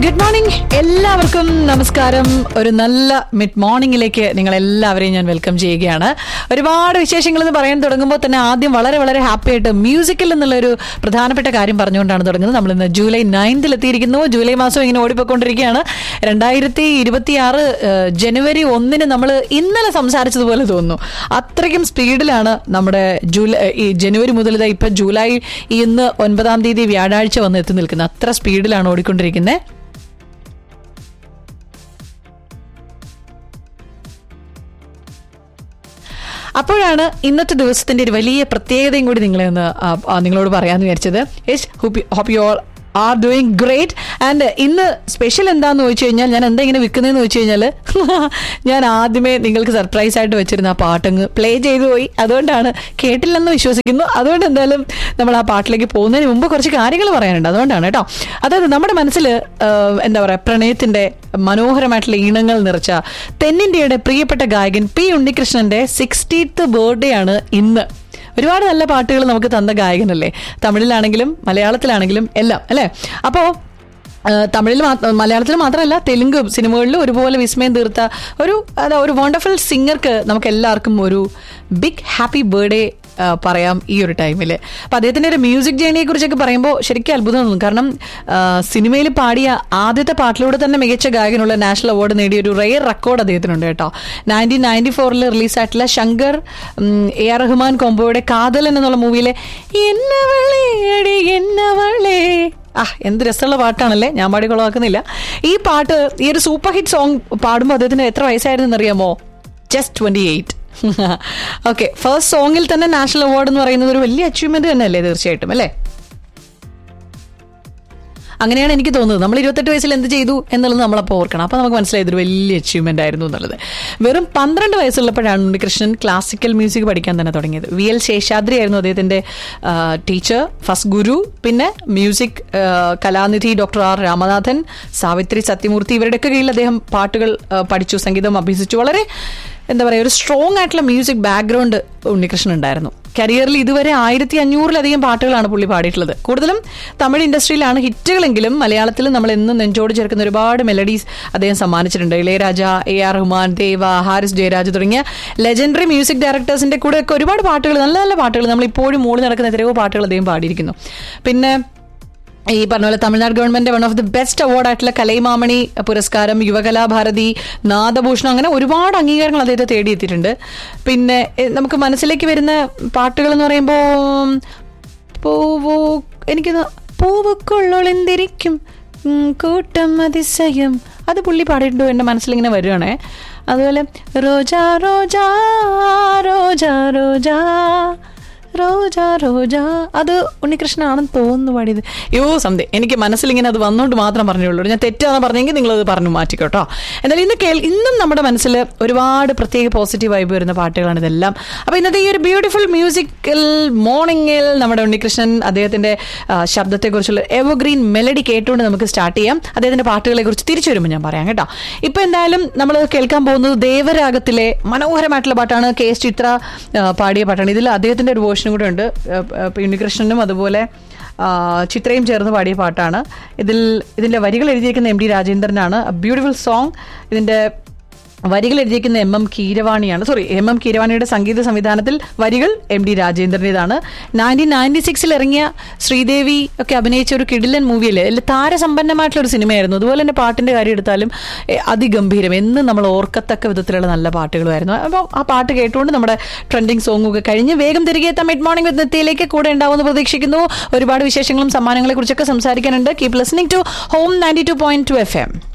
good morning എല്ലാവർക്കും നമസ്കാരം ഒരു നല്ല മിഡ് മോർണിംഗിലേക്ക് നിങ്ങൾ എല്ലാവരെയും ഞാൻ വെൽക്കം ചെയ്യുകയാണ് ഒരുപാട് വിശേഷങ്ങൾ എന്ന് പറയാൻ തുടങ്ങുമ്പോൾ തന്നെ ആദ്യം വളരെ വളരെ ഹാപ്പി ആയിട്ട് മ്യൂസിക്കിൽ എന്നുള്ള ഒരു പ്രധാനപ്പെട്ട കാര്യം പറഞ്ഞുകൊണ്ടാണ് തുടങ്ങുന്നത് നമ്മൾ ഇന്ന് ജൂലൈ നയൻത്തിൽ എത്തിയിരിക്കുന്നു ജൂലൈ മാസം ഇങ്ങനെ ഓടിപ്പോയിക്കൊണ്ടിരിക്കുകയാണ് രണ്ടായിരത്തി ഇരുപത്തി ആറ് ജനുവരി ഒന്നിന് നമ്മൾ ഇന്നലെ സംസാരിച്ചതുപോലെ തോന്നുന്നു അത്രയ്ക്കും സ്പീഡിലാണ് നമ്മുടെ ജൂലൈ ഈ ജനുവരി മുതൽ ഇതാ ഇപ്പൊ ജൂലൈ ഇന്ന് ഒൻപതാം തീയതി വ്യാഴാഴ്ച വന്ന് എത്തി നിൽക്കുന്നത് അത്ര സ്പീഡിലാണ് ഓടിക്കൊണ്ടിരിക്കുന്നത് അപ്പോഴാണ് ഇന്നത്തെ ദിവസത്തിന്റെ ഒരു വലിയ പ്രത്യേകതയും കൂടി നിങ്ങളെ ഒന്ന് ആ, ആ, നിങ്ങളോട് പറയാമെന്ന് വിചാരിച്ചത് yes hope you all are doing great and ഇന്ന് സ്പെഷ്യൽ എന്താന്ന് ചോദിച്ചു കഴിഞ്ഞാൽ ഞാൻ എന്താ ഇങ്ങനെ വിൽക്കുന്നതെന്ന് ചോദിച്ചു കഴിഞ്ഞാൽ ഞാൻ ആദ്യമേ നിങ്ങൾക്ക് സർപ്രൈസ് ആയിട്ട് വെച്ചിരുന്ന ആ പാട്ടങ്ങ് പ്ലേ ചെയ്തു പോയി അതുകൊണ്ടാണ് കേട്ടില്ലെന്ന് വിശ്വസിക്കുന്നു അതുകൊണ്ട് എന്തായാലും നമ്മൾ ആ പാട്ടിലേക്ക് പോകുന്നതിന് മുമ്പ് കുറച്ച് കാര്യങ്ങൾ പറയാനുണ്ട് അതുകൊണ്ടാണ് കേട്ടോ അതായത് നമ്മുടെ മനസ്സിൽ എന്താ പറയുക പ്രണയത്തിന്റെ മനോഹരമായിട്ടുള്ള ഈണങ്ങൾ നിറച്ച തെന്നിന്ത്യയുടെ പ്രിയപ്പെട്ട ഗായകൻ പി ഉണ്ണികൃഷ്ണന്റെ സിക്സ്റ്റീത്ത് ബർത്ത്ഡേ ആണ് ഇന്ന് ഒരുപാട് നല്ല പാട്ടുകൾ നമുക്ക് തന്ന ഗായകനല്ലേ തമിഴിലാണെങ്കിലും മലയാളത്തിലാണെങ്കിലും എല്ലാം അല്ലേ അപ്പോൾ തമിഴിൽ മാ- മലയാളത്തിൽ മാത്രമല്ല തെലുങ്ക് സിനിമകളിലും ഒരുപോലെ വിസ്മയം തീർത്ത ഒരു അതാ ഒരു വണ്ടർഫുൾ സിംഗർക്ക് നമുക്ക് എല്ലാവർക്കും ഒരു ബിഗ് ഹാപ്പി ബർത്ത്ഡേ പറയാം ഈ ഒരു ടൈമിൽ അപ്പം അദ്ദേഹത്തിൻ്റെ ഒരു മ്യൂസിക് ജേണിയെ കുറിച്ചൊക്കെ പറയുമ്പോൾ ശരിക്കും അത്ഭുതം തോന്നും കാരണം സിനിമയിൽ പാടിയ ആദ്യത്തെ പാട്ടിലൂടെ തന്നെ മികച്ച ഗായകനുള്ള നാഷണൽ അവാർഡ് നേടിയ ഒരു റെയർ റെക്കോർഡ് അദ്ദേഹത്തിനുണ്ട് കേട്ടോ നയൻറ്റീൻ നയൻറ്റി ഫോറിൽ റിലീസായിട്ടുള്ള ശങ്കർ ഉം, എ ആർ റഹ്മാൻ കോംബോയുടെ കാതലൻ എന്നുള്ള മൂവിയിലെ എന്നവളേ അടി എന്നവളേ ആ എന്ത് രസമുള്ള പാട്ടാണല്ലേ ഞാൻ പാടി കൊളവാക്കുന്നില്ല ഈ പാട്ട് ഈ ഒരു സൂപ്പർ ഹിറ്റ് സോങ് പാടുമ്പോൾ അദ്ദേഹത്തിന് എത്ര വയസ്സായിരുന്നു അറിയാമോ just twenty eight okay first സോങ്ങിൽ തന്നെ നാഷണൽ അവാർഡ് എന്ന് പറയുന്നത് ഒരു വലിയ അച്ചീവ്മെന്റ് തന്നെയല്ലേ തീർച്ചയായിട്ടും അല്ലേ അങ്ങനെയാണ് എനിക്ക് തോന്നുന്നത് നമ്മൾ ഇരുപത്തെട്ട് വയസ്സിൽ എന്ത് ചെയ്തു എന്നുള്ളത് നമ്മളപ്പോൾ ഓർക്കണം അപ്പോൾ നമുക്ക് മനസ്സിലായി ഇതൊരു വലിയ അച്ചീവ്മെന്റ് ആയിരുന്നു എന്നുള്ളത് വെറും പന്ത്രണ്ട് വയസ്സുള്ളപ്പോഴാണ് ഉണ്ണികൃഷ്ണൻ ക്ലാസിക്കൽ മ്യൂസിക് പഠിക്കാൻ തന്നെ തുടങ്ങിയത് വി എൽ ശേഷാദ്രി ആയിരുന്നു അദ്ദേഹത്തിന്റെ ടീച്ചർ ഫസ്റ്റ് ഗുരു പിന്നെ മ്യൂസിക് ആ, കലാനിധി ഡോക്ടർ ആർ രാമനാഥൻ സാവിത്രി സത്യമൂർത്തി ഇവരുടെയൊക്കെ കീഴിൽ അദ്ദേഹം പാട്ടുകൾ ആ, പഠിച്ചു സംഗീതം അഭ്യസിച്ചു വളരെ എന്താ പറയുക ഒരു സ്ട്രോങ് ആയിട്ടുള്ള മ്യൂസിക് ബാക്ക്ഗ്രൗണ്ട് ഉണ്ണികൃഷ്ണൻ ഉണ്ടായിരുന്നു കരിയറിൽ ഇതുവരെ ആയിരത്തി അഞ്ഞൂറിലധികം പാട്ടുകളാണ് പുള്ളി പാടിയിട്ടുള്ളത് കൂടുതലും തമിഴ് ഇൻഡസ്ട്രിയിലാണ് ഹിറ്റുകളെങ്കിലും മലയാളത്തിൽ നമ്മൾ എന്നും നെഞ്ചോട് ചേർക്കുന്ന ഒരുപാട് മെലഡീസ് അദ്ദേഹം സമ്മാനിച്ചിട്ടുണ്ട് ഇളയരാജ എ ആർ റഹ്മാൻ ദേവ ഹാരിസ് ജയരാജ് തുടങ്ങിയ ലെജൻഡറി മ്യൂസിക് ഡയറക്ടേഴ്സിന്റെ കൂടെ ഒക്കെ ഒരുപാട് പാട്ടുകൾ നല്ല നല്ല പാട്ടുകൾ നമ്മൾ ഇപ്പോഴും മൂളി നടക്കുന്ന എത്രയോ പാട്ടുകൾ അദ്ദേഹം പാടിയിരിക്കുന്നു പിന്നെ ഈ പറഞ്ഞ പോലെ Tamil Nadu government one of the best award ആയിട്ടുള്ള കലൈമാമണി പുരസ്കാരം യുവകലാഭാരതി നാദഭൂഷണം അങ്ങനെ ഒരുപാട് അംഗീകാരങ്ങൾ അദ്ദേഹത്തെ തേടിയെത്തിയിട്ടുണ്ട് പിന്നെ എ, നമുക്ക് മനസ്സിലേക്ക് വരുന്ന പാട്ടുകൾ എന്ന് പറയുമ്പോൾ പൂവോ എനിക്കൊന്ന് പൂവുക്കുള്ളൊളിന്തിരിക്കും ഉം, കൂട്ടം അതിശയം അത് പുള്ളി പാടിയിട്ടുണ്ടോ എൻ്റെ മനസ്സിലിങ്ങനെ വരുവാണേ അതുപോലെ റോജാ റോജാ റോജാ റോജാ റോജ റോജ അത് ഉണ്ണികൃഷ്ണനാണെന്ന് തോന്നുന്നു പാടിയത് യോ സന്ധ്യ എനിക്ക് മനസ്സിലിങ്ങനെ അത് വന്നുകൊണ്ട് മാത്രം പറഞ്ഞുള്ളൂ ഞാൻ തെറ്റാന്ന് പറഞ്ഞെങ്കിൽ നിങ്ങളത് പറഞ്ഞു മാറ്റിക്കോട്ടോ എന്തായാലും ഇന്ന് കേൾ ഇന്നും നമ്മുടെ മനസ്സിൽ ഒരുപാട് പ്രത്യേക പോസിറ്റീവ് വൈബ് വരുന്ന പാട്ടുകളാണ് ഇതെല്ലാം അപ്പോൾ ഇന്നത്തെ ഈ ഒരു ബ്യൂട്ടിഫുൾ മ്യൂസിക്കൽ മോർണിംഗിൽ നമ്മുടെ ഉണ്ണികൃഷ്ണൻ അദ്ദേഹത്തിന്റെ ആ, ശബ്ദത്തെക്കുറിച്ചുള്ള എവർഗ്രീൻ മെലഡി കേട്ടുകൊണ്ട് നമുക്ക് സ്റ്റാർട്ട് ചെയ്യാം അദ്ദേഹത്തിന്റെ പാട്ടുകളെ കുറിച്ച് തിരിച്ചു വരുമ്പോൾ ഞാൻ പറയാം കേട്ടോ ഇപ്പൊ എന്തായാലും നമ്മൾ കേൾക്കാൻ പോകുന്നത് ദേവരാഗത്തിലെ മനോഹരമായിട്ടുള്ള പാട്ടാണ് കെ എസ് ചിത്ര ആ, പാടിയ പാട്ടാണ് ഇതിൽ അദ്ദേഹത്തിന്റെ ഒരു വേർഷനും കൂടെ ഉണ്ട് ആ, ആ, ഉണ്ണികൃഷ്ണനും അതുപോലെ ആ, ചിത്രയും ചേർന്ന് പാടിയ പാട്ടാണ് ഇതിൽ ഇതിന്റെ വരികൾ എഴുതിയിരിക്കുന്ന എം ഡി രാജേന്ദ്രനാണ് ബ്യൂട്ടിഫുൾ സോങ് ഇതിന്റെ വരികൾ എഴുതിയിരിക്കുന്ന എം എം കീരവാണിയാണ് സോറി എം എം കീരവാണിയുടെ സംഗീത സംവിധാനത്തിൽ വരികൾ എം ഡി രാജേന്ദ്രൻ്റെതാണ് നയൻറ്റീൻ നയൻറ്റി സിക്സിൽ ഇറങ്ങിയ ശ്രീദേവി ഒക്കെ അഭിനയിച്ച ഒരു കിടിലൻ മൂവിയല്ലേ അതിൽ താരസമ്പന്നമായിട്ടുള്ള ഒരു സിനിമയായിരുന്നു അതുപോലെ തന്നെ പാട്ടിന്റെ കാര്യം എടുത്താലും എ, അതിഗംഭീരം എന്നും നമ്മൾ ഓർക്കത്തക്ക വിധത്തിലുള്ള നല്ല പാട്ടുകളുമായിരുന്നു അപ്പോൾ ആ പാട്ട് കേട്ടുകൊണ്ട് നമ്മുടെ ട്രെൻഡിങ് സോങ് ഒക്കെ കഴിഞ്ഞ് വേഗം തിരികെ എത്താം മിഡ് മോർണിംഗ് വിത്ത് നെത്തിയിലേക്ക് കൂടെ ഉണ്ടാവുമെന്ന് പ്രതീക്ഷിക്കുന്നു ഒരുപാട് വിശേഷങ്ങളും സമ്മാനങ്ങളെ കുറിച്ചൊക്കെ സംസാരിക്കാനുണ്ട് keep listening to home ninety two point two FM M